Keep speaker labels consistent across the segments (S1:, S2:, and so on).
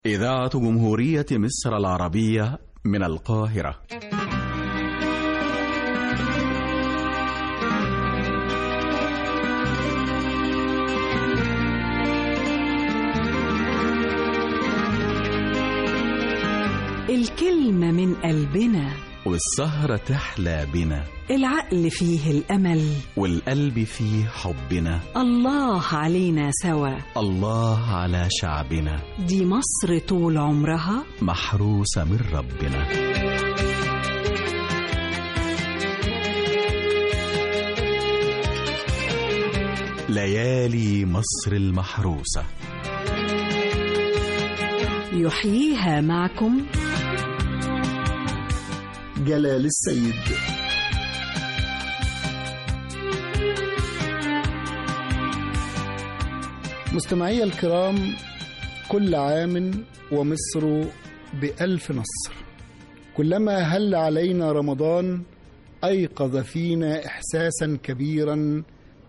S1: إذاعة جمهورية مصر العربية من القاهرة
S2: الكلمة من قلبنا
S1: والسهرة تحلى بنا
S2: العقل فيه الأمل
S1: والقلب فيه حبنا
S2: الله علينا سوا
S1: الله على شعبنا
S2: دي مصر طول عمرها
S1: محروسة من ربنا ليالي مصر المحروسة
S2: يحييها معكم
S3: جلال السيد مستمعي الكرام كل عام ومصر بألف نصر كلما هل علينا رمضان أيقظ فينا إحساسا كبيرا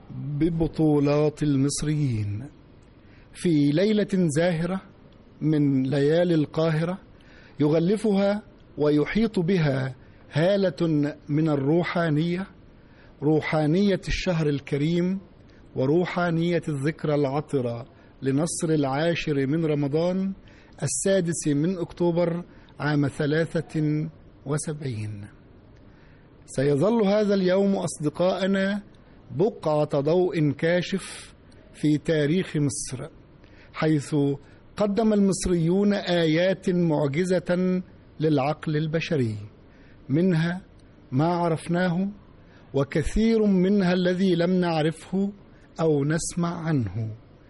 S3: ببطولات المصريين في ليلة زاهرة من ليالي القاهرة يغلفها ويحيط بها هالة من الروحانية روحانية الشهر الكريم وروحانية الذكرى العطرة لنصر العاشر من رمضان السادس من أكتوبر عام ثلاثة وسبعين سيظل هذا اليوم أصدقائنا بقعة ضوء كاشف في تاريخ مصر حيث قدم المصريون آيات معجزة للعقل البشري منها ما عرفناه وكثير منها الذي لم نعرفه او نسمع عنه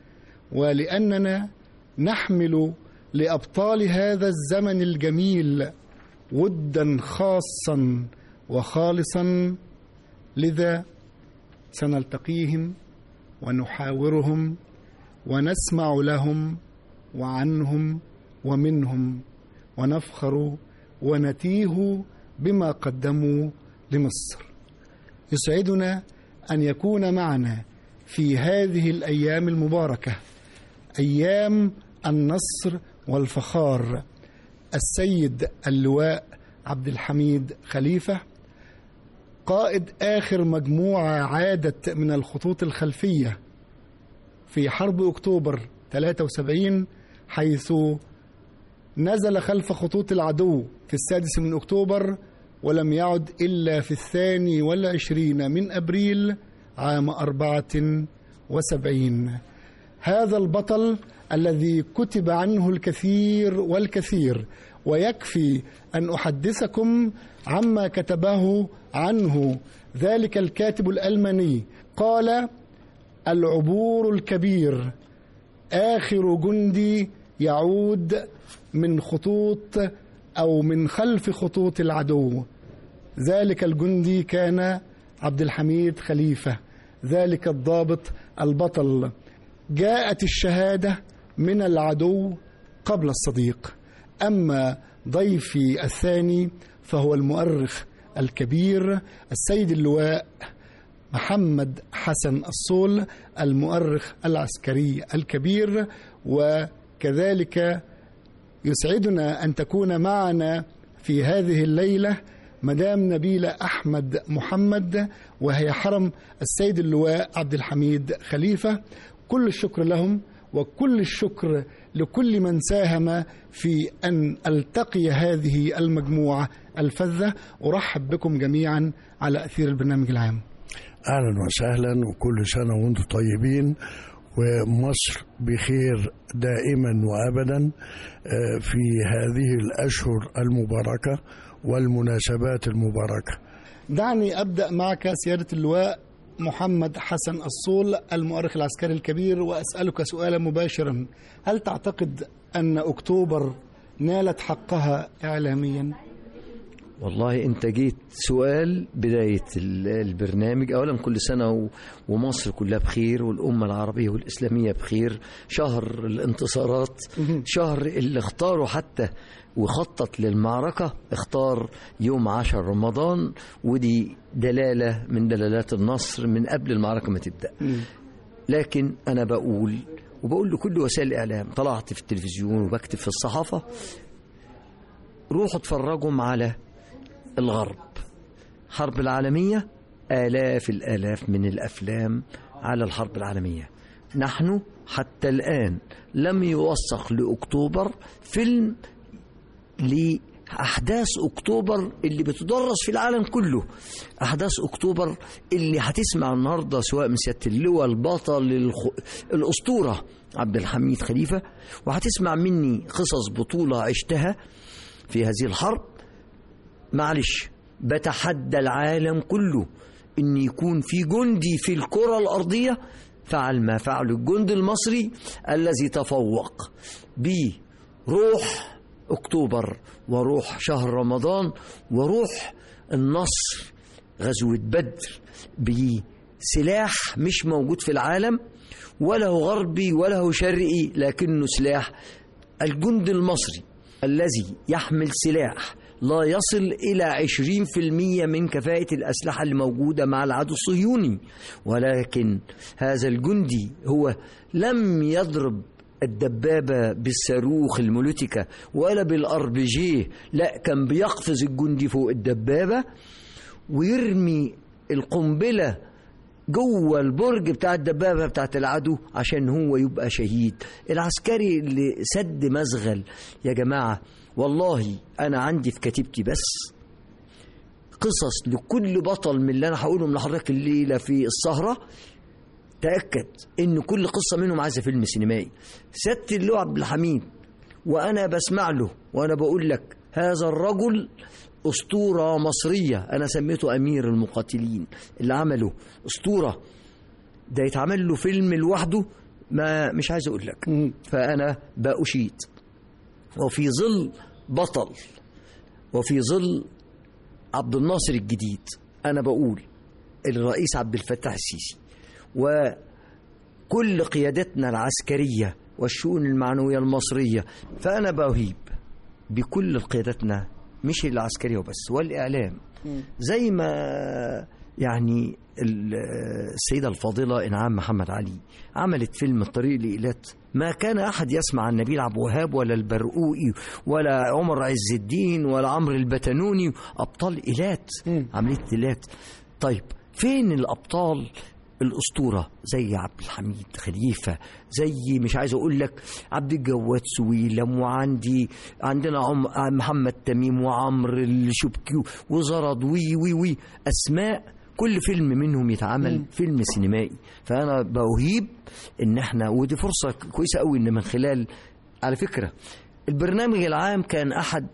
S3: ولاننا نحمل لابطال هذا الزمن الجميل ودا خاصا وخالصا لذا سنلتقيهم ونحاورهم ونسمع لهم وعنهم ومنهم ونفخر ونتيه بما قدموا لمصر يسعدنا ان يكون معنا في هذه الايام المباركه ايام النصر والفخار السيد اللواء عبد الحميد خليفه قائد اخر مجموعه عادت من الخطوط الخلفيه في حرب اكتوبر 73 حيث نزل خلف خطوط العدو في السادس من أكتوبر ولم يعد إلا في الثاني والعشرين من أبريل عام أربعة وسبعين هذا البطل الذي كتب عنه الكثير والكثير ويكفي أن أحدثكم عما كتبه عنه ذلك الكاتب الألماني قال العبور الكبير آخر جندي يعود من خطوط او من خلف خطوط العدو ذلك الجندي كان عبد الحميد خليفه ذلك الضابط البطل جاءت الشهاده من العدو قبل الصديق اما ضيفي الثاني فهو المؤرخ الكبير السيد اللواء محمد حسن الصول المؤرخ العسكري الكبير وكذلك يسعدنا ان تكون معنا في هذه الليله مدام نبيله احمد محمد وهي حرم السيد اللواء عبد الحميد خليفه كل الشكر لهم وكل الشكر لكل من ساهم في ان التقي هذه المجموعه الفذه ارحب بكم جميعا على اثير البرنامج العام
S4: اهلا وسهلا وكل سنه وانتم طيبين ومصر بخير دائما وابدا في هذه الاشهر المباركه والمناسبات المباركه.
S3: دعني ابدا معك سياده اللواء محمد حسن الصول المؤرخ العسكري الكبير واسالك سؤالا مباشرا هل تعتقد ان اكتوبر نالت حقها اعلاميا؟
S5: والله انت جيت سؤال بداية البرنامج اولا كل سنة ومصر كلها بخير والامة العربية والاسلامية بخير شهر الانتصارات شهر اللي اختاروا حتى وخطط للمعركة اختار يوم عشر رمضان ودي دلالة من دلالات النصر من قبل المعركة ما تبدأ لكن أنا بقول وبقول لكل وسائل الاعلام طلعت في التلفزيون وبكتب في الصحافه روحوا اتفرجوا على الغرب حرب العالميه الاف الالاف من الافلام على الحرب العالميه نحن حتى الان لم يوثق لاكتوبر فيلم لأحداث أكتوبر اللي بتدرس في العالم كله أحداث أكتوبر اللي هتسمع النهاردة سواء من سيادة اللواء البطل الخ... الأسطورة عبد الحميد خليفة وهتسمع مني قصص بطولة عشتها في هذه الحرب معلش بتحدى العالم كله ان يكون في جندي في الكرة الأرضية فعل ما فعل الجند المصري الذي تفوق بروح أكتوبر وروح شهر رمضان وروح النصر غزوة بدر بسلاح مش موجود في العالم ولا هو غربي ولا هو شرقي لكنه سلاح الجند المصري الذي يحمل سلاح لا يصل إلى عشرين في المية من كفاءة الأسلحة اللي موجودة مع العدو الصهيوني ولكن هذا الجندي هو لم يضرب الدبابة بالصاروخ المولوتيكا ولا بالار بي جي لا كان بيقفز الجندي فوق الدبابة ويرمي القنبلة جوه البرج بتاع الدبابة بتاعت العدو عشان هو يبقى شهيد العسكري اللي سد مزغل يا جماعة والله أنا عندي في كتيبتي بس قصص لكل بطل من اللي أنا هقولهم لحضرتك الليلة في السهرة تأكد إن كل قصة منهم عايزة فيلم سينمائي سيادة اللواء عبد الحميد وأنا بسمع له وأنا بقول لك هذا الرجل أسطورة مصرية أنا سميته أمير المقاتلين اللي عمله أسطورة ده يتعمل له فيلم لوحده ما مش عايز أقول لك فأنا بأشيد وفي ظل بطل وفي ظل عبد الناصر الجديد أنا بقول الرئيس عبد الفتاح السيسي وكل قيادتنا العسكرية والشؤون المعنوية المصرية فأنا بهيب بكل قيادتنا مش العسكرية وبس والإعلام زي ما يعني السيدة الفاضلة إنعام محمد علي عملت فيلم الطريق لإيلات ما كان أحد يسمع عن نبيل عبد الوهاب ولا البرقوقي ولا عمر عز الدين ولا عمرو البتنوني أبطال إيلات عملية إيلات طيب فين الأبطال الأسطورة زي عبد الحميد خليفة زي مش عايز أقول لك عبد الجواد سويلم وعندي عندنا عم محمد تميم وعمرو الشبكي وزرد وي وي وي أسماء كل فيلم منهم يتعمل م. فيلم سينمائي فأنا بأهيب إن إحنا ودي فرصة كويسة قوي إن من خلال على فكرة البرنامج العام كان أحد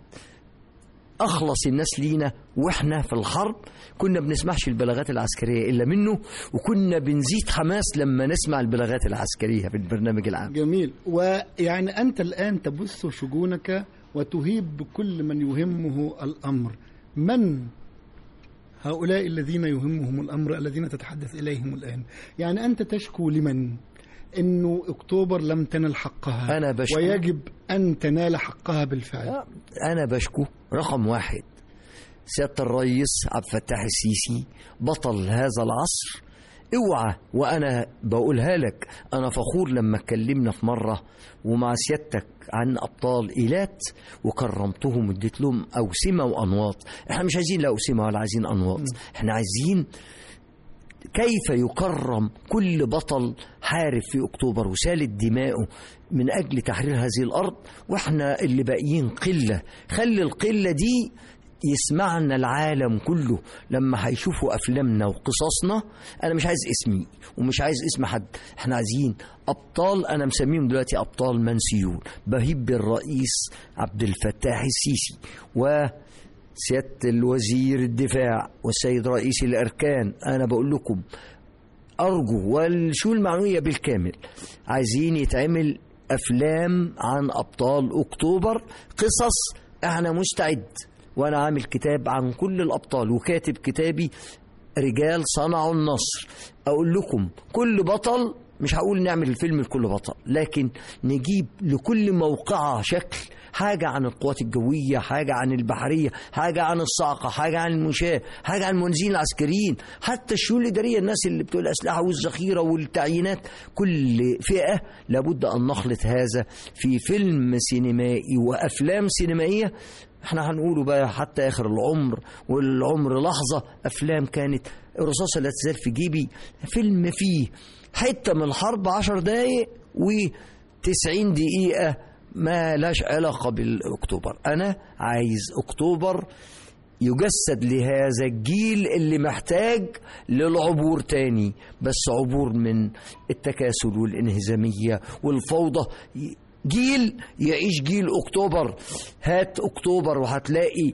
S5: اخلص الناس لينا واحنا في الحرب كنا بنسمعش البلاغات العسكريه الا منه وكنا بنزيد حماس لما نسمع البلاغات العسكريه في البرنامج العام
S3: جميل ويعني انت الان تبث شجونك وتهيب بكل من يهمه الامر من هؤلاء الذين يهمهم الامر الذين تتحدث اليهم الان يعني انت تشكو لمن انه اكتوبر لم تنل حقها
S5: أنا بشكو.
S3: ويجب ان تنال حقها بالفعل
S5: انا بشكو رقم واحد سياده الرئيس عبد الفتاح السيسي بطل هذا العصر اوعى وانا بقولها لك انا فخور لما اتكلمنا في مره ومع سيادتك عن ابطال ايلات وكرمتهم واديت لهم اوسمه وانواط احنا مش عايزين لا اوسمه ولا عايزين انواط احنا عايزين كيف يكرم كل بطل حارب في اكتوبر وسالت دماؤه من اجل تحرير هذه الارض واحنا اللي باقيين قله خلي القله دي يسمعنا العالم كله لما هيشوفوا افلامنا وقصصنا انا مش عايز اسمي ومش عايز اسم حد احنا عايزين ابطال انا مسميهم دلوقتي ابطال منسيون بهيب بالرئيس عبد الفتاح السيسي و سيادة الوزير الدفاع والسيد رئيس الأركان أنا بقول لكم أرجو والشؤون المعنوية بالكامل عايزين يتعمل أفلام عن أبطال أكتوبر قصص أنا مستعد وأنا عامل كتاب عن كل الأبطال وكاتب كتابي رجال صنعوا النصر أقول لكم كل بطل مش هقول نعمل الفيلم لكل بطل لكن نجيب لكل موقعة شكل حاجة عن القوات الجوية حاجة عن البحرية حاجة عن الصاعقة حاجة عن المشاة حاجة عن المنزلين العسكريين حتى الشؤون الإدارية الناس اللي بتوع الأسلحة والذخيرة والتعيينات كل فئة لابد أن نخلط هذا في فيلم سينمائي وأفلام سينمائية احنا هنقوله بقى حتى آخر العمر والعمر لحظة أفلام كانت الرصاصة لا تزال في جيبي فيلم فيه حتة من الحرب عشر دقايق وتسعين دقيقة ما لاش علاقة بالأكتوبر أنا عايز أكتوبر يجسد لهذا الجيل اللي محتاج للعبور تاني بس عبور من التكاسل والانهزامية والفوضى جيل يعيش جيل أكتوبر هات أكتوبر وهتلاقي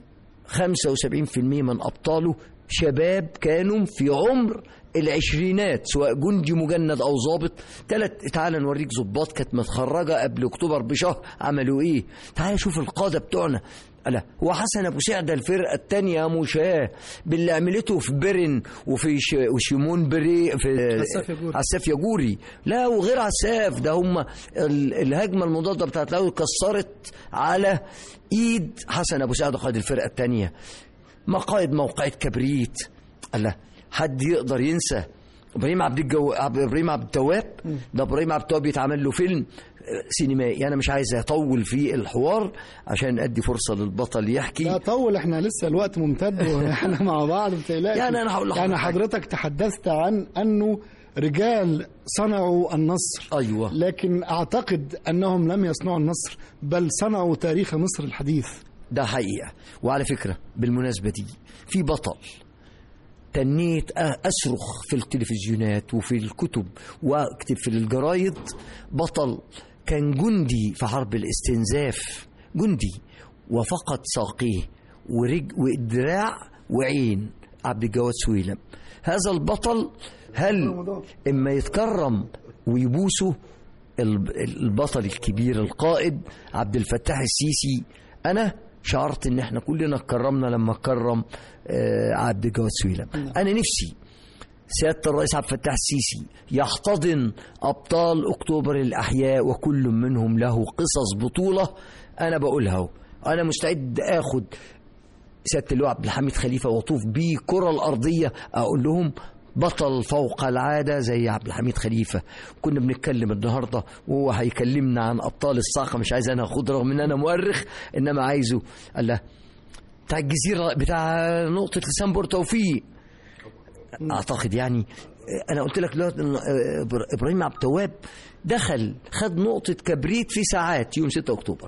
S5: 75% من أبطاله شباب كانوا في عمر العشرينات سواء جندي مجند او ضابط تلت تعال نوريك ضباط كانت متخرجه قبل اكتوبر بشهر عملوا ايه تعال شوف القاده بتوعنا لا هو حسن ابو سعده الفرقه الثانيه مشاه باللي عملته في برن وفي ش... وشيمون بري في
S3: عساف يجوري.
S5: عساف يجوري لا وغير عساف ده هم ال... الهجمه المضاده بتاعت الاول كسرت على ايد حسن ابو سعده قائد الفرقه الثانيه مقايد موقعة كبريت الله حد يقدر ينسى ابراهيم عبد الجو... عبد- ابراهيم عبد التواب ده ابراهيم عبد التواب يتعمل له فيلم آه، سينمائي انا مش عايز اطول في الحوار عشان ادي فرصه للبطل يحكي
S3: لا طول احنا لسه الوقت ممتد واحنا مع بعض ما تقلقش
S5: يعني أنا هقول
S3: يعني
S5: لحضرتك
S3: حضرتك تحدثت عن انه رجال صنعوا النصر
S5: ايوه
S3: لكن اعتقد انهم لم يصنعوا النصر بل صنعوا تاريخ مصر الحديث
S5: ده حقيقة وعلى فكرة بالمناسبة دي في بطل تنيت أ- أصرخ في التلفزيونات وفي الكتب واكتب في الجرايد بطل كان جندي في حرب الاستنزاف جندي وفقد ساقيه ورج ودراع وعين عبد الجواد سويلم هذا البطل هل اما يتكرم ويبوسه الب- البطل الكبير القائد عبد الفتاح السيسي انا شعرت ان احنا كلنا اتكرمنا لما اتكرم آه، عبد الجواد سويلم انا نفسي سيادة الرئيس عبد الفتاح السيسي يحتضن أبطال أكتوبر الأحياء وكل منهم له قصص بطولة أنا بقولها أهو. أنا مستعد آخد سيادة اللواء عبد الحميد خليفة وأطوف بيه كرة الأرضية أقول لهم بطل فوق العادة زي عبد الحميد خليفة كنا بنتكلم النهاردة وهو هيكلمنا عن أبطال الصاعقة مش عايز أنا أخد رغم إن أنا مؤرخ إنما عايزه الله بتاع الجزيرة بتاع نقطة لسان بور توفيق اعتقد يعني انا قلت لك دلوقتي إن إبر- ابراهيم عبد التواب دخل خد نقطه كبريت في ساعات يوم 6 اكتوبر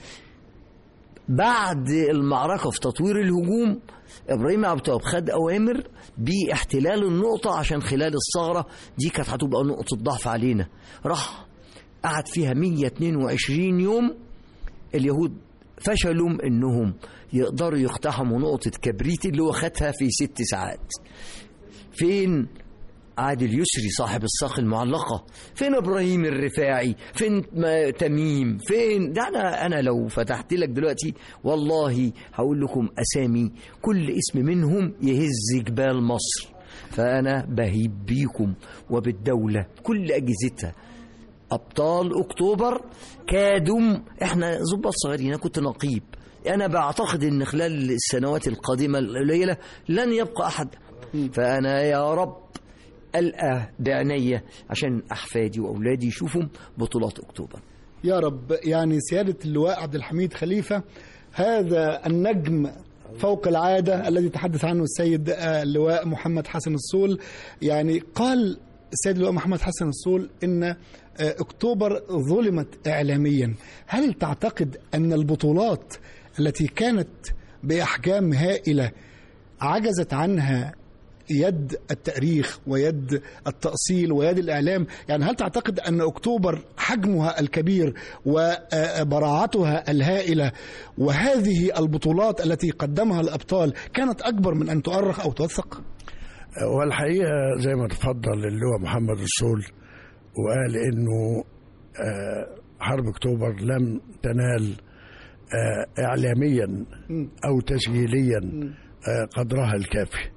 S5: بعد المعركه في تطوير الهجوم ابراهيم عبد التواب خد اوامر باحتلال النقطه عشان خلال الثغره دي كانت هتبقى نقطه ضعف علينا راح قعد فيها 122 يوم اليهود فشلوا انهم يقدروا يقتحموا نقطه كبريت اللي هو خدها في ست ساعات فين عادل يسري صاحب الساق المعلقة فين إبراهيم الرفاعي فين ما- تميم فين ده أنا, أنا لو فتحت لك دلوقتي والله هقول لكم أسامي كل اسم منهم يهز جبال مصر فأنا بهيب بيكم وبالدولة كل أجهزتها أبطال أكتوبر كادوا إحنا ظباط صغيرين أنا كنت نقيب أنا بعتقد إن خلال السنوات القادمة القليلة لن يبقى أحد فأنا يا رب ألقى بعناية عشان أحفادي وأولادي يشوفوا بطولات أكتوبر
S3: يا رب يعني سيادة اللواء عبد الحميد خليفة هذا النجم فوق العادة الذي تحدث عنه السيد آه، اللواء محمد حسن الصول يعني قال السيد اللواء محمد حسن الصول إن آه، أكتوبر ظلمت إعلاميا هل تعتقد أن البطولات التي كانت بأحجام هائلة عجزت عنها يد التاريخ ويد التأصيل ويد الإعلام يعني هل تعتقد أن أكتوبر حجمها الكبير وبراعتها الهائلة وهذه البطولات التي قدمها الأبطال كانت أكبر من أن تؤرخ أو توثق
S4: والحقيقة زي ما تفضل اللواء محمد الصول وقال انه آه، حرب اكتوبر لم تنال آه، اعلاميا او تسجيليا آه، قدرها الكافي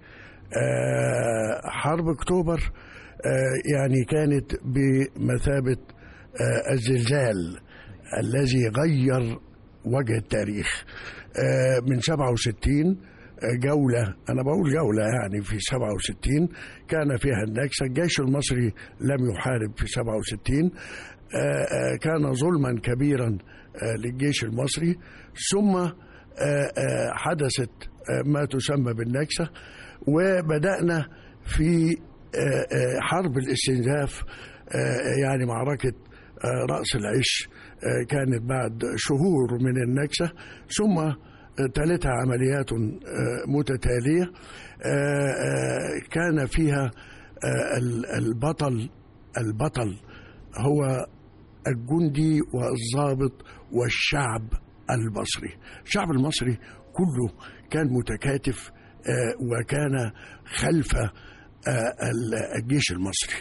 S4: آه، حرب اكتوبر آه، يعني كانت بمثابة آه، الزلزال الذي غير وجه التاريخ آه، من 67 جولة أنا بقول جولة يعني في 67 كان فيها النكسة الجيش المصري لم يحارب في 67 آه، آه، كان ظلما كبيرا آه، للجيش المصري ثم آه، آه، حدثت آه، ما تسمى بالنكسة وبدأنا في آه، آه، حرب الاستنزاف آه، يعني معركة آه، رأس العش آه، كانت بعد شهور من النكسة ثم آه، تلتها عمليات آه، متتالية آه، آه، كان فيها آه، ال- البطل البطل هو الجندي والضابط والشعب المصري الشعب المصري كله كان متكاتف آه، وكان خلف آه، ال- الجيش المصري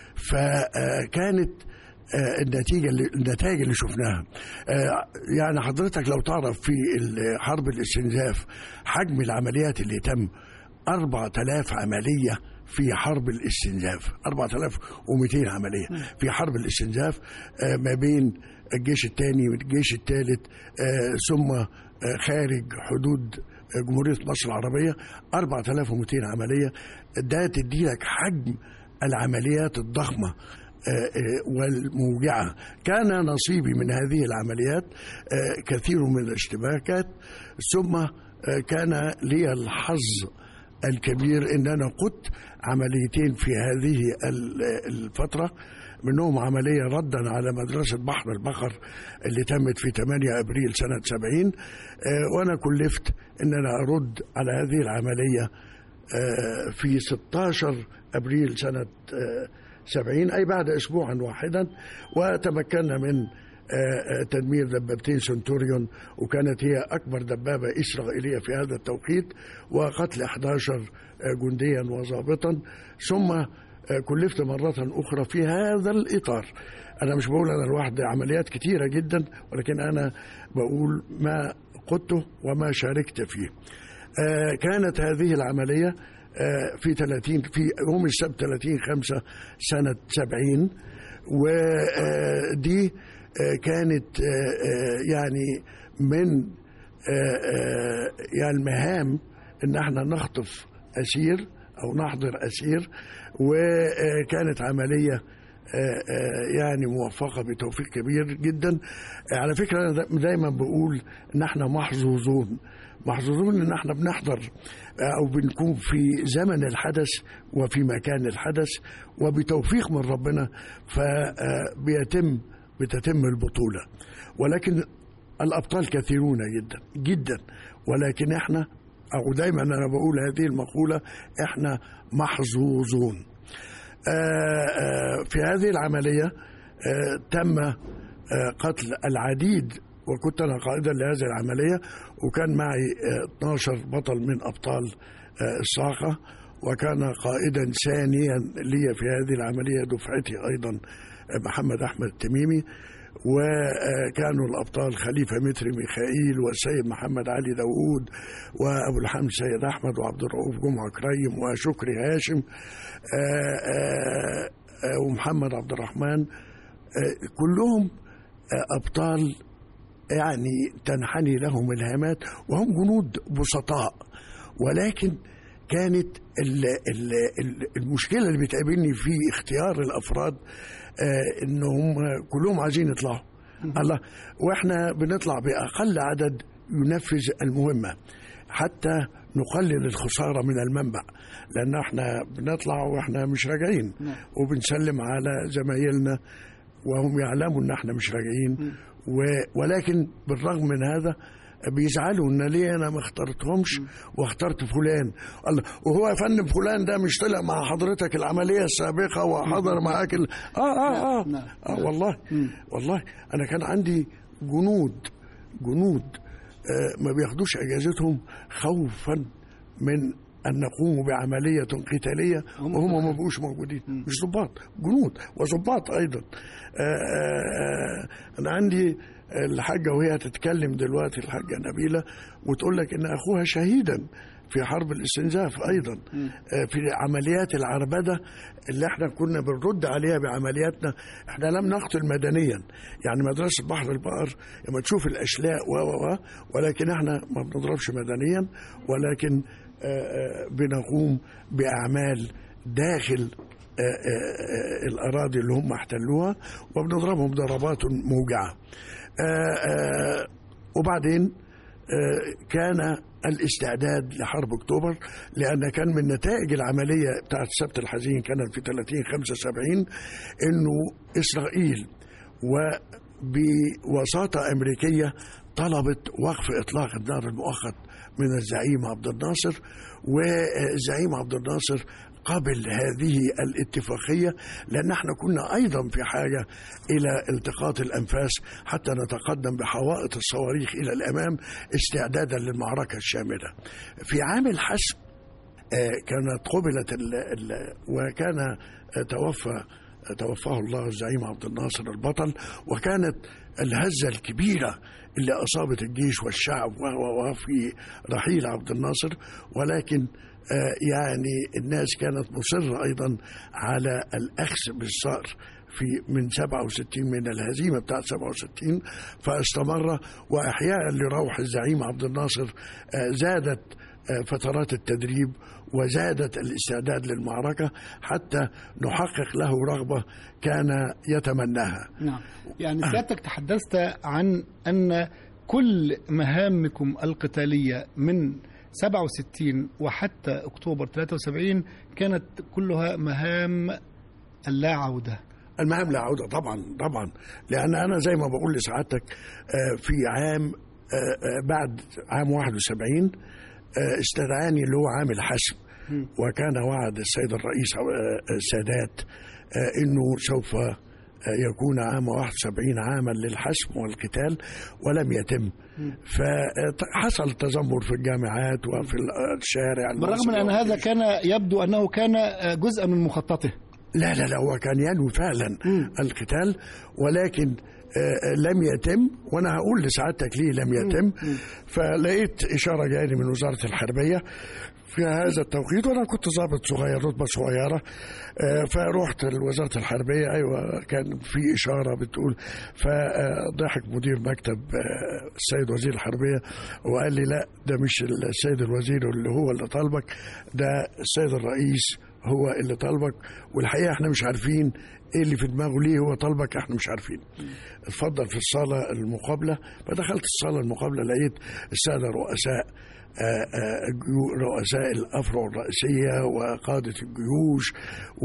S4: فكانت آه، النتيجة اللي النتائج اللي شفناها آه، يعني حضرتك لو تعرف في ال- حرب الاستنزاف حجم العمليات اللي تم 4000 عملية في حرب الاستنزاف 4200 عملية في حرب الاستنزاف آه، ما بين الجيش الثاني والجيش الثالث آه، ثم آه، خارج حدود آه، جمهورية مصر العربية 4200 عملية ده تدي لك حجم العمليات الضخمة آه، آه، والموجعة كان نصيبي من هذه العمليات آه، كثير من الاشتباكات ثم آه، كان لي الحظ الكبير ان انا قدت عمليتين في هذه ال- الفتره منهم عمليه ردا على مدرسه بحر البقر اللي تمت في 8 ابريل سنه 70 آه، وانا كلفت ان انا ارد على هذه العمليه آه، في 16 ابريل سنه آه، 70 اي بعد اسبوعا واحدا وتمكنا من آه، آه، تدمير دبابتين سنتوريون وكانت هي اكبر دبابه اسرائيليه في هذا التوقيت وقتل 11 آه، جنديا وضابطا ثم آه، كلفت مرة أخرى في هذا الإطار أنا مش بقول أنا لوحدي عمليات كتيرة جدا ولكن أنا بقول ما قدته وما شاركت فيه آه، كانت هذه العملية آه، في 30 في يوم السبت 30 5 سنة 70 ودي كانت آه، آه، يعني من آه، آه، يعني المهام ان احنا نخطف اسير او نحضر اسير وكانت عمليه آه، آه، يعني موفقه بتوفيق كبير جدا آه، على فكره انا دا- دايما بقول ان احنا محظوظون محظوظون ان احنا بنحضر آه، او بنكون في زمن الحدث وفي مكان الحدث وبتوفيق من ربنا فبيتم بتتم البطوله ولكن الابطال كثيرون جدا جدا ولكن احنا او دايما انا بقول هذه المقوله احنا محظوظون آه، آه، في هذه العمليه آه، تم آه، قتل العديد وكنت انا قائدا لهذه العمليه وكان معي آه، 12 بطل من ابطال آه، الصاعقه وكان قائدا ثانيا لي في هذه العمليه دفعتي ايضا آه، محمد احمد التميمي وكانوا الابطال خليفه متري ميخائيل والسيد محمد علي داوود وابو الحمد سيد احمد وعبد الرؤوف جمعه كريم وشكري هاشم آه، آه، آه، ومحمد عبد الرحمن آه، كلهم آه، ابطال يعني تنحني لهم الهامات وهم جنود بسطاء ولكن كانت ال ال ال المشكله اللي بتقابلني في اختيار الافراد آه انهم كلهم عايزين يطلعوا الله واحنا بنطلع باقل عدد ينفذ المهمه حتى نقلل الخساره من المنبع لان احنا بنطلع واحنا مش راجعين وبنسلم على زمايلنا وهم يعلموا ان احنا مش راجعين و- ولكن بالرغم من هذا بيزعلوا ان ليه انا ما اخترتهمش واخترت فلان الله وهو يا فندم فلان ده مش طلع مع حضرتك العمليه السابقه وحضر معاك ال... اه اه اه,
S3: نعم.
S4: آه والله والله انا كان عندي جنود جنود آه ما بياخدوش اجازتهم خوفا من ان نقوم بعمليه قتاليه وهم ما بقوش موجودين مش ضباط جنود وضباط ايضا آه، آه، آه، انا عندي الحاجه وهي تتكلم دلوقتي الحاجه نبيله وتقول لك ان اخوها شهيدا في حرب الاستنزاف ايضا آه، في عمليات العربده اللي احنا كنا بنرد عليها بعملياتنا احنا لم نقتل مدنيا يعني مدرسه بحر البقر لما تشوف الاشلاء و و و ولكن احنا ما بنضربش مدنيا ولكن آه، آه، بنقوم باعمال داخل آه، آه، آه، الاراضي اللي هم احتلوها وبنضربهم ضربات موجعه آه، آه، وبعدين آه، كان الاستعداد لحرب اكتوبر لان كان من نتائج العمليه بتاعت السبت الحزين كانت في 30 75 انه اسرائيل وبوساطه امريكيه طلبت وقف اطلاق النار المؤقت من الزعيم عبد الناصر والزعيم عبد الناصر قبل هذه الاتفاقيه لان احنا كنا ايضا في حاجه الى التقاط الانفاس حتى نتقدم بحوائط الصواريخ الى الامام استعدادا للمعركه الشامله. في عام الحسم آه، كانت قبلت ال ال وكان آه، توفى توفاه الله الزعيم عبد الناصر البطل وكانت الهزه الكبيره اللي اصابت الجيش والشعب و- و- وفي رحيل عبد الناصر ولكن آه، يعني الناس كانت مصره ايضا على الاخذ بالصقر في من 67 من الهزيمه بتاعت 67 فاستمر واحياء لروح الزعيم عبد الناصر آه، زادت آه، فترات التدريب وزادت الاستعداد للمعركه حتى نحقق له رغبه كان يتمناها.
S3: نعم يعني سيادتك تحدثت عن أن كل مهامكم القتالية من 67 وحتى أكتوبر 73 كانت كلها مهام اللا عودة
S4: المهام لا عوده طبعا طبعا لان انا زي ما بقول لسعادتك آه، في عام آه، آه، بعد عام 71 آه، استدعاني اللي هو عام الحسم وكان وعد السيد الرئيس آه، السادات آه، انه سوف آه، يكون عام 71 عاما للحسم والقتال ولم يتم فحصل تذمر في الجامعات وفي الشارع
S3: بالرغم من أن هذا كان يبدو أنه كان جزءا من مخططه
S4: لا لا لا هو كان ينوي فعلا القتال ولكن آه، لم يتم وانا هقول لسعادتك ليه لم يتم فلقيت اشاره جايه من وزاره الحربيه في هذا التوقيت وانا كنت ضابط صغير رتبه صغيره آه، فرحت لوزاره الحربيه ايوه كان في اشاره بتقول فضحك مدير مكتب آه، السيد وزير الحربيه وقال لي لا ده مش السيد الوزير اللي هو اللي طالبك ده السيد الرئيس هو اللي طالبك والحقيقه احنا مش عارفين ايه اللي في دماغه ليه هو طالبك احنا مش عارفين اتفضل في الصاله المقابله فدخلت الصاله المقابله لقيت الساده رؤساء آه، آه، الجيو- رؤساء الافرع الرئيسيه وقاده الجيوش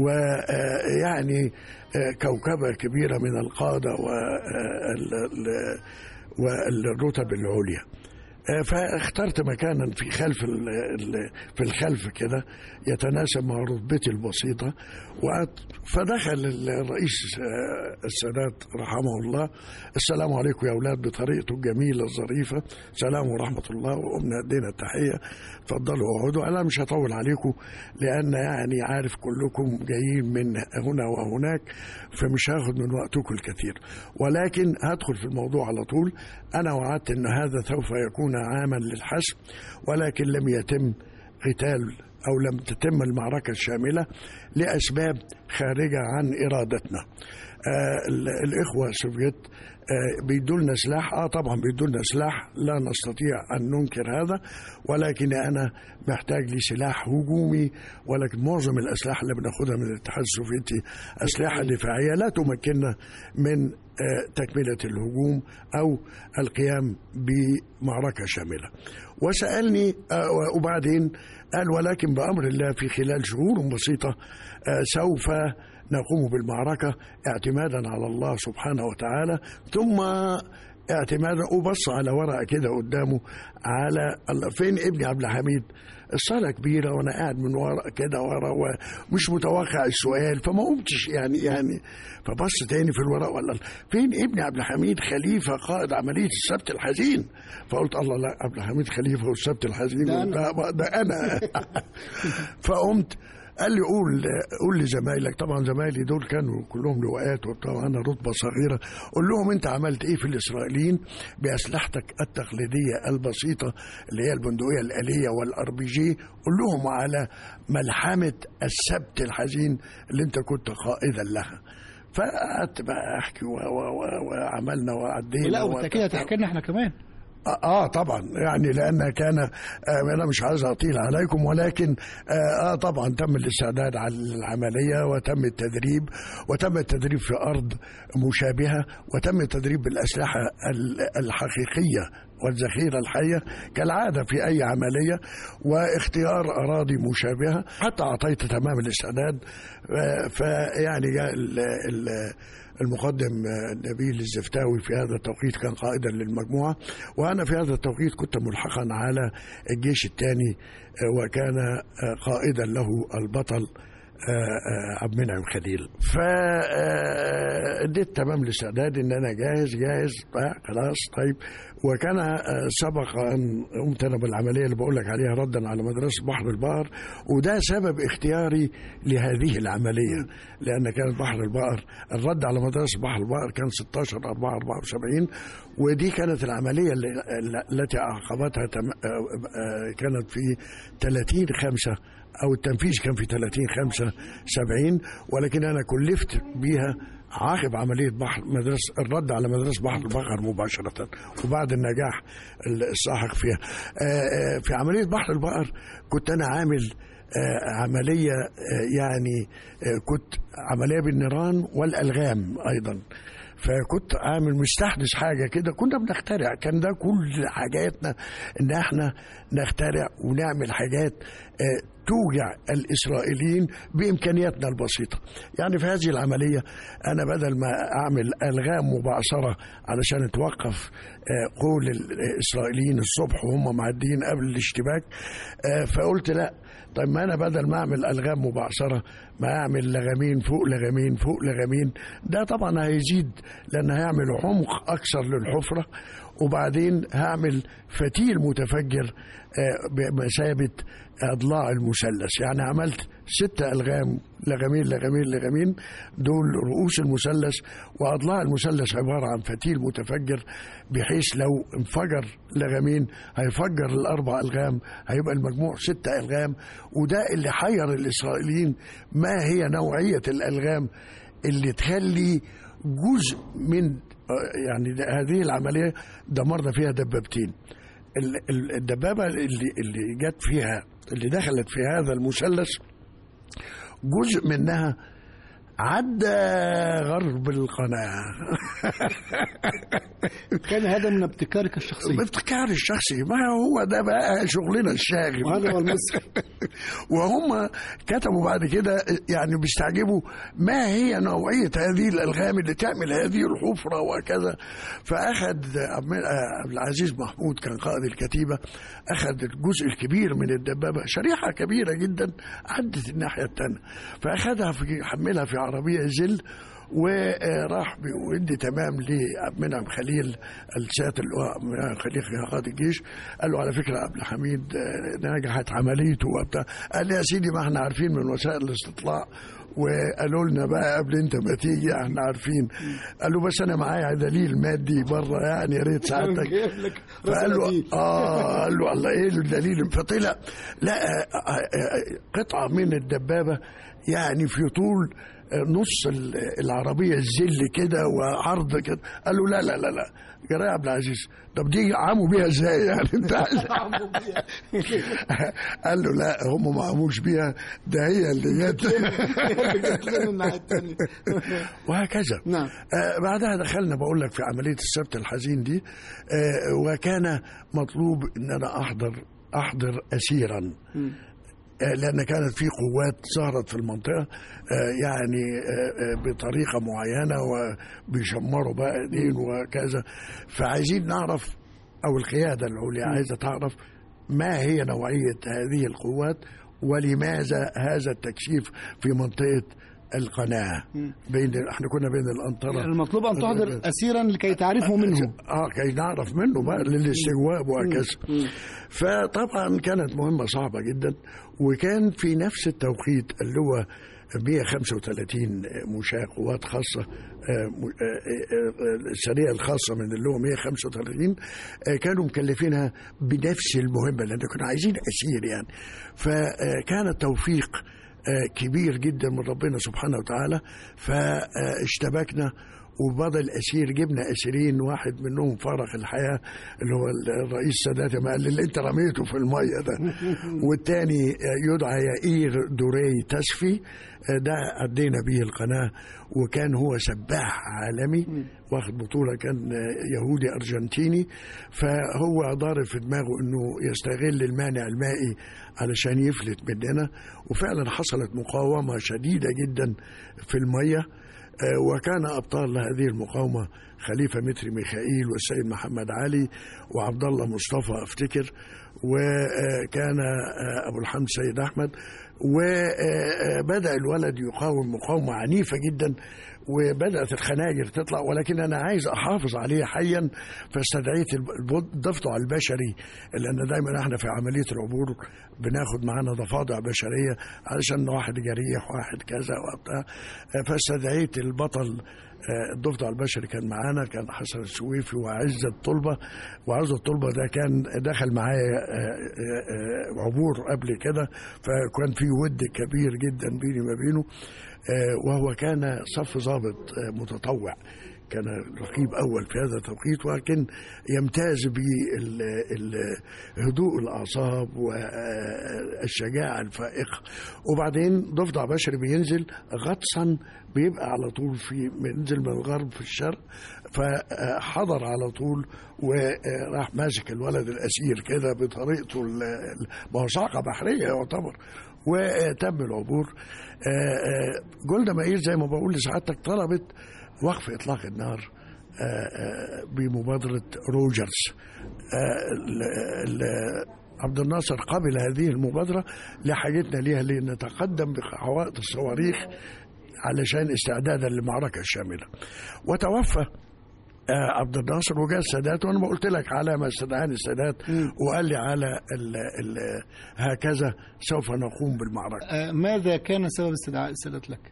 S4: ويعني كوكبه كبيره من القاده وال- ال- والرتب العليا آه، فاخترت مكانا في خلف ال- ال- في الخلف كده يتناسب مع رتبتي البسيطه وقعدت فدخل الرئيس آه، السادات رحمه الله السلام عليكم يا اولاد بطريقته الجميله الظريفه سلام ورحمه الله وقمنا ادينا التحيه اتفضلوا اقعدوا انا مش هطول عليكم لان يعني عارف كلكم جايين من هنا وهناك فمش هاخد من وقتكم الكثير ولكن هدخل في الموضوع على طول انا وعدت ان هذا سوف يكون عاما للحسم ولكن لم يتم قتال او لم تتم المعركه الشامله لاسباب خارجه عن ارادتنا. آه ال- الاخوه السوفيت آه بيدوا لنا سلاح اه طبعا بيدوا لنا سلاح لا نستطيع ان ننكر هذا ولكن انا محتاج لسلاح هجومي ولكن معظم الاسلحه اللي بناخدها من الاتحاد السوفيتي اسلحه دفاعيه لا تمكننا من آه، تكمله الهجوم او القيام بمعركه شامله. وسالني آه، وبعدين قال ولكن بامر الله في خلال شهور بسيطه آه، سوف نقوم بالمعركه اعتمادا على الله سبحانه وتعالى ثم اعتمادا وبص على ورقه كده قدامه على الله فين ابني عبد الحميد الصالة كبيرة وأنا قاعد من ورا كده ورا ومش متوقع السؤال فما قمتش يعني يعني فبص تاني في الورق ولا فين ابني عبد الحميد خليفة قائد عملية السبت الحزين فقلت الله لا عبد الحميد خليفة والسبت الحزين
S3: ده أنا.
S4: ده, ده أنا فقمت قال لي قول قول لزمايلك طبعا زمايلي دول كانوا كلهم لواءات وبتاع وانا رتبه صغيره قول لهم انت عملت ايه في الاسرائيليين باسلحتك التقليديه البسيطه اللي هي البندقيه الاليه والار بي جي قول لهم على ملحمه السبت الحزين اللي انت كنت قائدا لها فقعدت بقى احكي و- و- و- وعملنا وعدينا
S3: لا
S4: وت-
S3: وانت كده تحكي لنا احنا كمان
S4: آه, اه طبعا يعني لان كان آه انا مش عايز اطيل عليكم ولكن آه, اه طبعا تم الاستعداد على العمليه وتم التدريب وتم التدريب في ارض مشابهه وتم التدريب بالاسلحه ال- الحقيقيه والذخيرة الحية كالعادة في أي عملية واختيار أراضي مشابهة حتى أعطيت تمام الاستعداد آه، فيعني جاء ال- ال- المقدم آه، نبيل الزفتاوي في هذا التوقيت كان قائدا للمجموعة وأنا في هذا التوقيت كنت ملحقا على الجيش الثاني آه، وكان آه، قائدا له البطل آه، آه، عبد المنعم خليل فاديت تمام الاستعداد ان انا جاهز جاهز آه، خلاص طيب وكان آه، سبق ان قمت انا بالعمليه اللي بقول لك عليها ردا على مدرسه بحر البقر وده سبب اختياري لهذه العمليه لان كانت بحر البقر الرد على مدرسه بحر البقر كان 16 4 74 ودي كانت العمليه اللي التي عقبتها تم- آه، آه، كانت في 30 5 او التنفيذ كان في 30 5 70 ولكن انا كلفت بيها عقب عمليه بحر مدرسه الرد على مدرسه بحر البقر مباشره وبعد النجاح الساحق فيها آه، آه، في عمليه بحر البقر كنت انا عامل آه، عمليه آه، يعني آه، كنت عمليه بالنيران والالغام ايضا فكنت عامل مستحدث حاجه كده كنا بنخترع كان ده كل حاجاتنا ان احنا نخترع ونعمل حاجات آه، توجع الاسرائيليين بامكانياتنا البسيطه يعني في هذه العمليه انا بدل ما اعمل الغام مبعثره علشان توقف آه، قول الاسرائيليين الصبح وهم معديين قبل الاشتباك آه، فقلت لا طيب ما انا بدل ما اعمل الغام مبعثره ما اعمل لغمين فوق لغمين فوق لغمين ده طبعا هيزيد لان هيعمل عمق اكثر للحفره وبعدين هعمل فتيل متفجر آه، بمثابه اضلاع المثلث يعني عملت ستة الغام لغمين لغمين لغمين دول رؤوس المثلث واضلاع المثلث عباره عن فتيل متفجر بحيث لو انفجر لغمين هيفجر الاربع الغام هيبقى المجموع ستة الغام وده اللي حير الاسرائيليين ما هي نوعيه الالغام اللي تخلي جزء من آه، يعني هذه العمليه دمرنا فيها دبابتين ال- ال- الدبابه اللي اللي جت فيها اللي دخلت في هذا المثلث جزء منها عدى غرب القناه
S3: كان هذا من ابتكارك الشخصي
S4: بافتكار الشخصي ما هو ده بقى شغلنا الشاغل
S3: وهذا هو المصري
S4: وهم كتبوا بعد كده يعني بيستعجبوا ما هي نوعية هذه الألغام اللي تعمل هذه الحفرة وكذا فأخذ عبد عبد العزيز محمود كان قائد الكتيبة أخذ الجزء الكبير من الدبابة شريحة كبيرة جدا عدت الناحية الثانية فأخذها في حملها في عربية زل وراح بيودي تمام لعبد المنعم خليل السيادة اللواء منعم خليل قائد الجيش قال له على فكرة عبد الحميد آه، نجحت عمليته وبتاع قال لي يا سيدي ما احنا عارفين من وسائل الاستطلاع وقالوا لنا بقى قبل انت ما تيجي احنا عارفين قال له بس انا معايا دليل مادي بره يعني يا ريت سعادتك
S3: جايب لك
S4: فقال له
S3: رسالة
S4: اه قال له الله ايه الدليل فطلع لا آه، آه، آه، قطعه من الدبابه يعني في طول آه، نص ال- العربيه الزل كده وعرض كده قال له لا لا لا لا يا يا عبد العزيز طب دي عموا بيها ازاي يعني انت عايز قال له لا هم ما عموش بيها ده هي اللي جت وهكذا
S3: نعم.
S4: آه بعدها دخلنا بقول لك في عمليه السبت الحزين دي آه وكان مطلوب ان انا احضر احضر اسيرا آه، لان كانت في قوات ظهرت في المنطقه آه، يعني آه، آه، بطريقه معينه وبيشمروا بقى ايدين وكذا فعايزين نعرف او القياده العليا عايزه تعرف ما هي نوعيه هذه القوات ولماذا هذا التكشيف في منطقه القناه بين احنا كنا بين الانطره
S3: المطلوب ان تحضر اسيرا لكي تعرفوا منه
S4: اه كي نعرف منه بقى للاستجواب وهكذا فطبعا كانت مهمه صعبه جدا وكان في نفس التوقيت اللي هو 135 مشاة قوات خاصة آه، م- آه، آه، السرية الخاصة من اللي هو 135 آه، كانوا مكلفينها بنفس المهمة لأن كنا عايزين أسير يعني فكان التوفيق آه، كبير جدا من ربنا سبحانه وتعالى فاشتبكنا وبدل اسير جبنا اسيرين واحد منهم فارق الحياه اللي هو الرئيس سادات ما قال لي اللي انت رميته في الميه ده والتاني يدعى يائير دوري تسفي ده عدينا به القناه وكان هو سباح عالمي واخد بطوله كان يهودي ارجنتيني فهو ضارب في دماغه انه يستغل المانع المائي علشان يفلت مننا وفعلا حصلت مقاومه شديده جدا في الميه آه، وكان أبطال هذه المقاومة خليفة متري ميخائيل والسيد محمد علي وعبد الله مصطفى أفتكر وكان آه، أبو الحمد سيد أحمد وبدأ الولد يقاوم مقاومة عنيفة جدا وبدأت الخناجر تطلع ولكن أنا عايز أحافظ عليه حيا فاستدعيت الب- الضفدع البشري لأن دايما احنا في عملية العبور بناخد معانا ضفادع بشرية علشان واحد جريح واحد كذا وبتاع فاستدعيت البطل آه، الضفدع البشري كان معانا كان حسن السويفي وعز الطلبة وعز الطلبة ده كان دخل معايا آه، آه، آه، عبور قبل كده فكان في ود كبير جدا بيني وما بينه آه، وهو كان صف ضابط آه، متطوع كان رقيب اول في هذا التوقيت ولكن يمتاز بهدوء الاعصاب والشجاعه الفائقه وبعدين ضفدع بشري بينزل غطسا بيبقى على طول في بينزل من الغرب في الشرق فحضر على طول وراح ماسك الولد الاسير كده بطريقته ال- ال- ما هو صعقه بحريه يعتبر وتم العبور آه، آه، جولدا مائير زي ما بقول لسعادتك طلبت وقف اطلاق النار آه، آه، بمبادره روجرز آه، ال- ال- عبد الناصر قبل هذه المبادره لحاجتنا ليها لنتقدم بحوائط الصواريخ علشان استعدادا للمعركه الشامله وتوفى آه، عبد الناصر وجاء السادات وانا ما قلت لك على ما استدعاني السادات وقال لي على ال ال هكذا سوف نقوم بالمعركه
S3: آه، ماذا كان سبب استدعاء السادات لك؟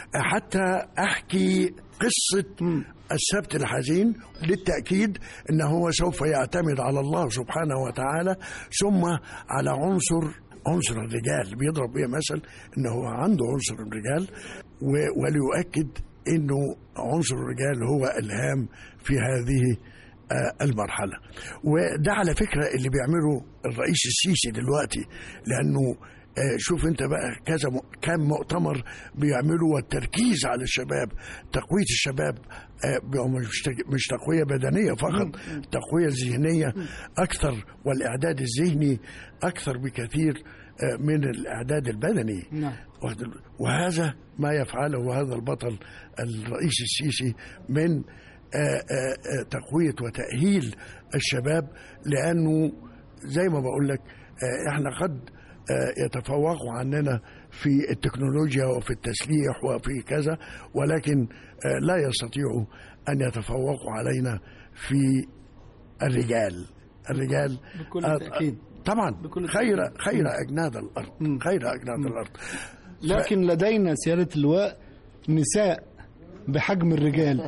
S4: حتى احكي قصه السبت الحزين للتاكيد ان هو سوف يعتمد على الله سبحانه وتعالى ثم على عنصر عنصر الرجال بيضرب بيه مثل ان هو عنده عنصر الرجال و- وليؤكد انه عنصر الرجال هو الهام في هذه آه، المرحله وده على فكره اللي بيعمله الرئيس السيسي دلوقتي لانه آه، شوف انت بقى كذا م- كم مؤتمر بيعملوا والتركيز على الشباب تقويه الشباب آه، بيبقوا مش تق- مش تقويه بدنيه فقط تقويه ذهنيه اكثر والاعداد الذهني اكثر بكثير آه، من الاعداد البدني
S3: نعم.
S4: واخد ال- وهذا ما يفعله هذا البطل الرئيس السيسي من آه، آه، آه، تقوية وتأهيل الشباب لأنه زي ما بقول لك آه، احنا قد آه، يتفوقوا عننا في التكنولوجيا وفي التسليح وفي كذا ولكن آه، لا يستطيعوا أن يتفوقوا علينا في الرجال الرجال
S3: بكل
S4: آه،
S3: تأكيد.
S4: طبعا
S3: بكل
S4: خير خير أجناد الأرض خير أجناد الأرض
S3: لكن لدينا سيادة اللواء نساء بحجم الرجال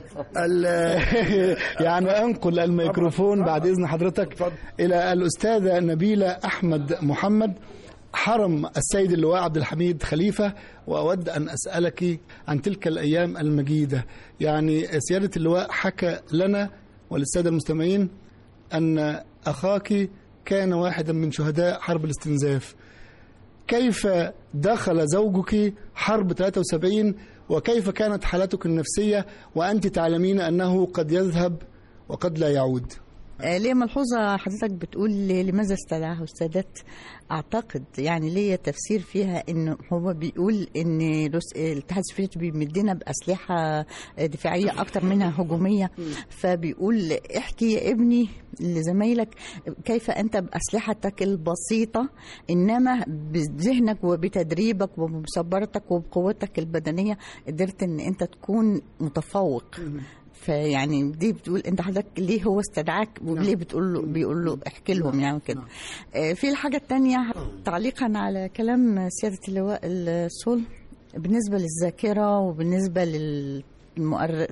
S4: ال-
S3: يعني انقل الميكروفون بعد اذن حضرتك الى الاستاذه نبيله احمد محمد حرم السيد اللواء عبد الحميد خليفه واود ان اسالك عن تلك الايام المجيده يعني سياده اللواء حكى لنا وللساده المستمعين ان اخاك كان واحدا من شهداء حرب الاستنزاف كيف دخل زوجك حرب 73 وكيف كانت حالتك النفسية وأنت تعلمين أنه قد يذهب وقد لا يعود
S6: آه، ليه ملحوظة حضرتك بتقول لي لماذا استدعاه السادات أعتقد يعني ليا تفسير فيها إنه هو بيقول إن روس- الاتحاد السوفيتي بيمدنا بأسلحة دفاعية أكتر منها هجومية فبيقول احكي يا ابني لزمايلك كيف أنت بأسلحتك البسيطة إنما بذهنك وبتدريبك وبمصبرتك وبقوتك البدنية قدرت إن أنت تكون متفوق فيعني دي بتقول انت حضرتك ليه هو استدعاك وليه بتقول له بيقول له احكي لهم يعني كده آه، في الحاجه الثانيه تعليقا على كلام سياده اللواء الصول بالنسبه للذاكره وبالنسبه لل المؤرخ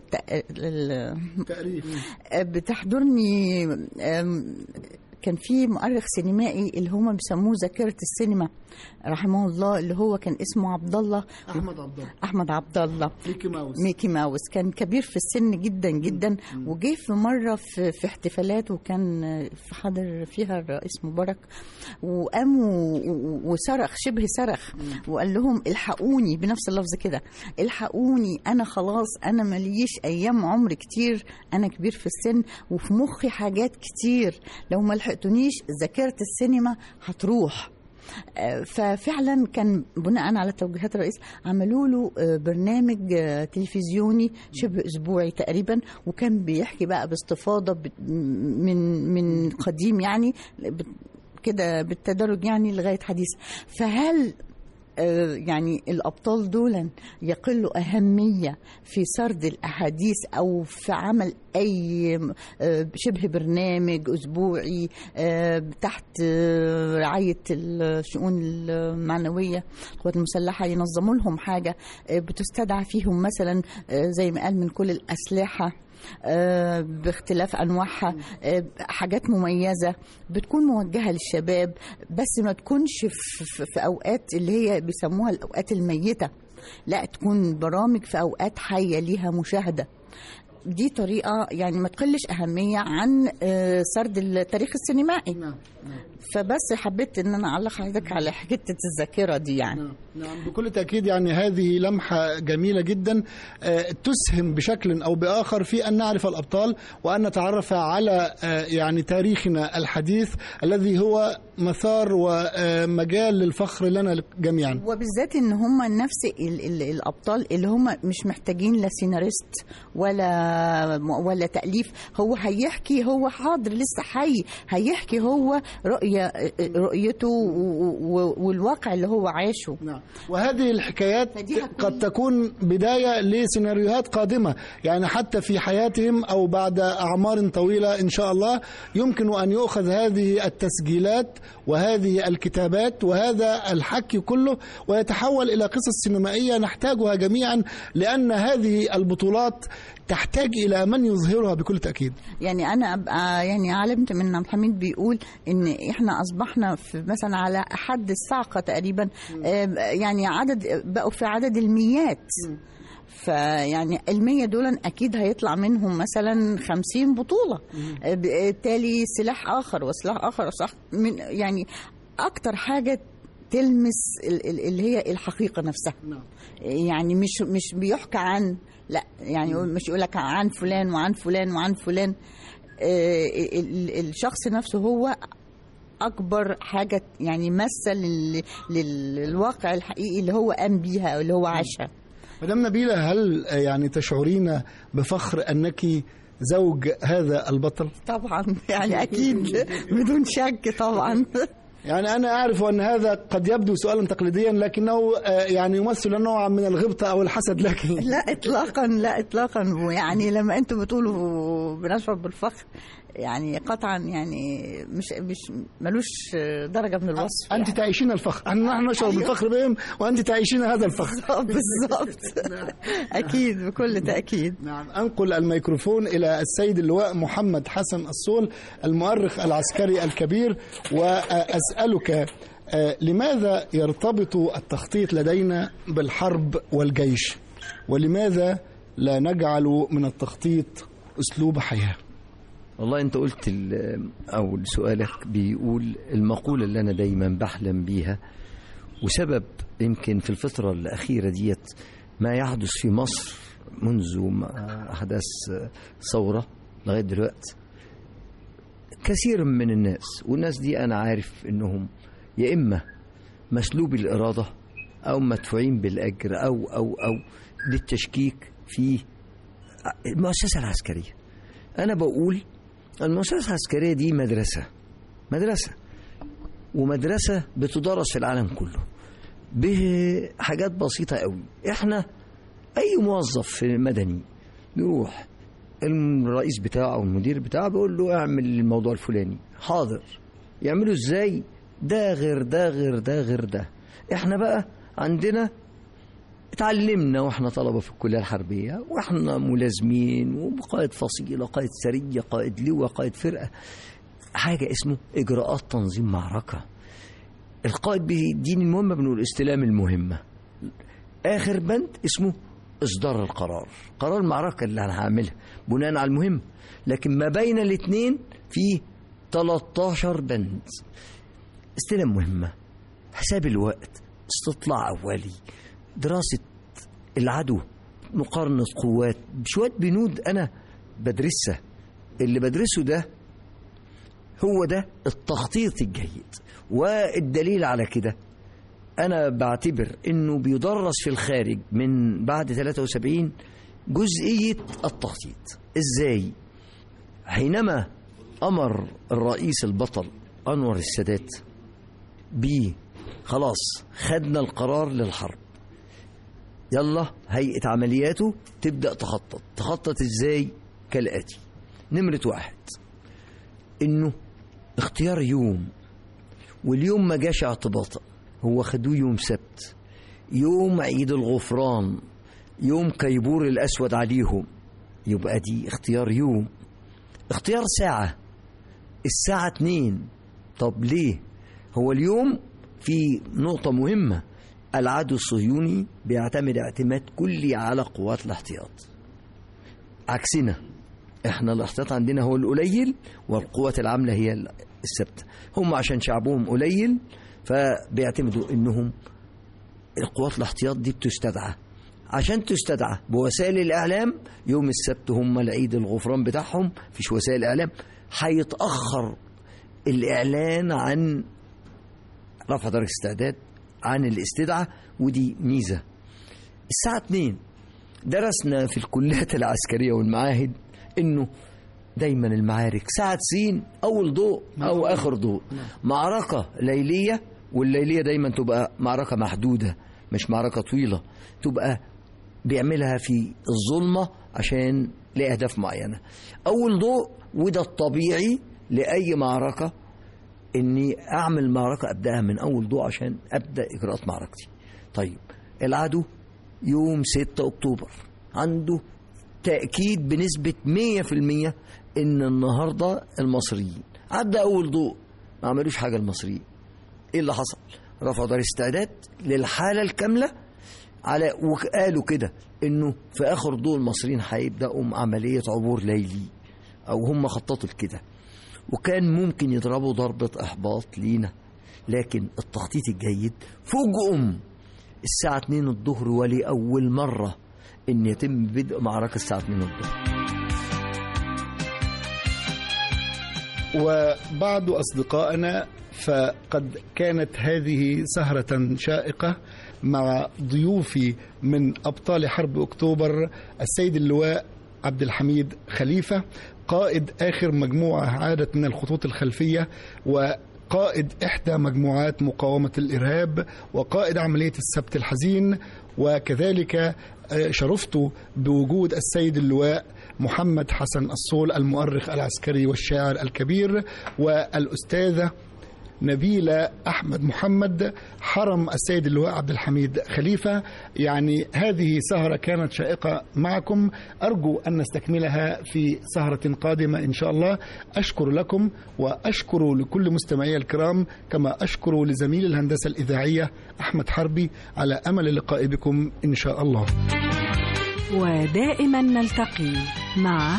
S3: تأريخ
S6: بتحضرني آم، كان في مؤرخ سينمائي اللي هم بيسموه ذاكره السينما رحمه الله اللي هو كان اسمه عبد الله
S3: احمد عبد الله
S6: احمد عبد الله
S3: ميكي ماوس
S6: ميكي ماوس كان كبير في السن جدا جدا وجه في مره في, في احتفالات وكان في حاضر فيها الرئيس مبارك وقام و- و- وصرخ شبه صرخ وقال لهم الحقوني بنفس اللفظ كده الحقوني انا خلاص انا ماليش ايام عمر كتير انا كبير في السن وفي مخي حاجات كتير لو ما لحقتونيش ذاكره السينما هتروح آه، ففعلا كان بناء على توجيهات الرئيس عملوا له آه، برنامج آه، تلفزيوني شبه اسبوعي تقريبا وكان بيحكي بقى باستفاضه بت- من من قديم يعني بت- كده بالتدرج يعني لغايه حديث فهل آه، يعني الأبطال دول يقلوا أهمية في سرد الأحاديث أو في عمل أي آه، شبه برنامج أسبوعي آه، تحت آه، رعاية الشؤون المعنوية القوات المسلحة ينظموا لهم حاجة آه، بتستدعى فيهم مثلا آه، زي ما قال من كل الأسلحة آه، باختلاف انواعها آه، حاجات مميزه بتكون موجهه للشباب بس ما تكونش في, في, في اوقات اللي هي بيسموها الاوقات الميته لا تكون برامج في اوقات حيه ليها مشاهده دي طريقه يعني ما تقلش اهميه عن آه، سرد التاريخ السينمائي
S3: نعم نعم
S6: فبس حبيت ان انا اعلق حضرتك على حته الذاكره دي يعني
S3: نعم نعم بكل تأكيد يعني هذه لمحة جميلة جدا آه، تسهم بشكل أو بآخر في أن نعرف الأبطال وأن نتعرف على آه، يعني تاريخنا الحديث الذي هو مثار ومجال للفخر لنا جميعا
S6: وبالذات ان هم نفس ال ال الابطال اللي هم مش محتاجين لا سيناريست ولا ولا تاليف هو هيحكي هو حاضر لسه حي هيحكي هو رؤيه رؤيته و- و- والواقع اللي هو عاشه
S3: نعم وهذه الحكايات
S6: فدي هتكون-
S3: قد تكون بداية لسيناريوهات قادمة يعني حتى في حياتهم أو بعد أعمار طويلة إن شاء الله يمكن أن يؤخذ هذه التسجيلات وهذه الكتابات وهذا الحكي كله ويتحول إلى قصص سينمائية نحتاجها جميعا لأن هذه البطولات تحتاج إلى من يظهرها بكل تأكيد
S6: يعني انا ابقى يعني علمت من عبد الحميد بيقول ان احنا اصبحنا في مثلا على حد الصاعقه تقريبا آه، يعني عدد بقوا في عدد الميات فيعني المية دول أكيد هيطلع منهم مثلا خمسين بطولة آه، بالتالي سلاح آخر وسلاح آخر وسلاح من يعني أكتر حاجة تلمس ال- ال- اللي هي الحقيقة نفسها
S3: نعم.
S6: يعني مش مش بيحكى عن لا يعني يقول- مش يقول لك عن فلان وعن فلان وعن فلان آه، ال- ال- الشخص نفسه هو اكبر حاجه يعني مثل لل- لل- للواقع الحقيقي اللي هو قام بيها او اللي هو عاشها
S3: مدام نبيلة هل يعني تشعرين بفخر أنك زوج هذا البطل؟
S6: طبعا يعني اكيد بدون شك طبعا
S3: يعني أنا أعرف أن هذا قد يبدو سؤالا تقليديا لكنه آه، يعني يمثل نوعا من الغبطة أو الحسد لكن
S6: لا اطلاقا لا اطلاقا يعني لما انتم بتقولوا بنشعر بالفخر يعني قطعا يعني مش مش ملوش درجه من الوصف
S3: أنت تعيشين الفخر نحن نشعر بالفخر بهم وأنت تعيشين هذا الفخر
S6: بالظبط اكيد بكل تاكيد
S3: نعم أنقل الميكروفون إلى السيد اللواء محمد حسن الصول المؤرخ العسكري الكبير وأسألك آه، لماذا يرتبط التخطيط لدينا بالحرب والجيش ولماذا لا نجعل من التخطيط أسلوب حياة
S5: والله انت قلت ال- او سؤالك بيقول المقولة اللي انا دايما بحلم بيها وسبب يمكن في الفترة الأخيرة ديت ما يحدث في مصر منذ ما أحداث ثورة لغاية دلوقتي كثير من الناس والناس دي أنا عارف إنهم يا إما مسلوب الإرادة أو مدفوعين بالأجر أو أو أو للتشكيك في المؤسسة العسكرية أنا بقول المؤسسة العسكرية دي مدرسة مدرسة ومدرسة بتدرس في العالم كله بحاجات بسيطة قوي احنا أي موظف في مدني يروح الرئيس بتاعه او المدير بتاعه بيقول له اعمل الموضوع الفلاني حاضر يعملوا ازاي ده غير ده غير ده غير ده احنا بقى عندنا اتعلمنا واحنا طلبه في الكليه الحربيه واحنا ملازمين وقائد فصيله قائد سريه قائد لواء قائد فرقه حاجه اسمه اجراءات تنظيم معركه القائد بيديني المهمه بنقول استلام المهمه اخر بند اسمه اصدار القرار قرار المعركه اللي انا هعملها بناء على المهم لكن ما بين الاثنين في 13 بند استلام مهمه حساب الوقت استطلاع اولي دراسه العدو مقارنه قوات بشويه بنود انا بدرسها اللي بدرسه ده هو ده التخطيط الجيد والدليل على كده أنا بعتبر إنه بيدرس في الخارج من بعد 73 جزئية التخطيط إزاي؟ حينما أمر الرئيس البطل أنور السادات ب خلاص خدنا القرار للحرب يلا هيئة عملياته تبدأ تخطط تخطط إزاي كالآتي نمرة واحد إنه اختيار يوم واليوم ما جاش اعتباطا هو خدوه يوم سبت يوم عيد الغفران يوم كيبور الأسود عليهم يبقى دي اختيار يوم اختيار ساعة الساعة اتنين طب ليه هو اليوم في نقطة مهمة العدو الصهيوني بيعتمد اعتماد كلي على قوات الاحتياط عكسنا احنا الاحتياط عندنا هو القليل والقوات العاملة هي الثابتة هم عشان شعبهم قليل فبيعتمدوا انهم القوات الاحتياط دي بتستدعى عشان تستدعى بوسائل الاعلام يوم السبت هم العيد الغفران بتاعهم فيش وسائل اعلام هيتاخر الاعلان عن رفع درجه استعداد عن الاستدعاء ودي ميزه الساعه 2 درسنا في الكليات العسكريه والمعاهد انه دايما المعارك ساعة سين أول ضوء أو آخر ضوء معركة ليلية والليلية دايما تبقى معركة محدودة مش معركة طويلة تبقى بيعملها في الظلمة عشان لأهداف معينة أول ضوء وده الطبيعي لأي معركة إني أعمل معركة أبدأها من أول ضوء عشان أبدأ إجراءات معركتي طيب العدو يوم 6 أكتوبر عنده تأكيد بنسبة 100% إن النهاردة المصريين عدى أول ضوء ما عملوش حاجة المصريين إيه اللي حصل؟ رفعوا دار استعداد للحالة الكاملة على وقالوا كده إنه في آخر ضوء المصريين هيبدأوا عملية عبور ليلي أو هم خططوا لكده وكان ممكن يضربوا ضربة إحباط لينا لكن التخطيط الجيد فوجئهم الساعة 2 الظهر ولأول مرة إن يتم بدء معركة الساعة 2 الظهر
S3: وبعض أصدقائنا فقد كانت هذه سهرة شائقة مع ضيوفي من أبطال حرب أكتوبر السيد اللواء عبد الحميد خليفة قائد آخر مجموعة عادت من الخطوط الخلفية وقائد إحدى مجموعات مقاومة الإرهاب وقائد عملية السبت الحزين وكذلك شرفت بوجود السيد اللواء محمد حسن الصول المؤرخ العسكري والشاعر الكبير والأستاذة نبيلة أحمد محمد حرم السيد اللواء عبد الحميد خليفة يعني هذه سهرة كانت شائقة معكم أرجو أن نستكملها في سهرة قادمة إن شاء الله أشكر لكم وأشكر لكل مستمعي الكرام كما أشكر لزميل الهندسة الإذاعية أحمد حربي على أمل اللقاء بكم إن شاء الله
S2: ودائما نلتقي مع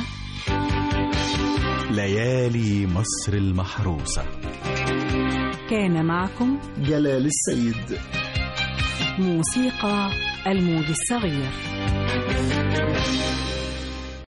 S1: ليالي مصر المحروسة
S2: كان معكم
S3: جلال السيد
S2: موسيقى الموج الصغير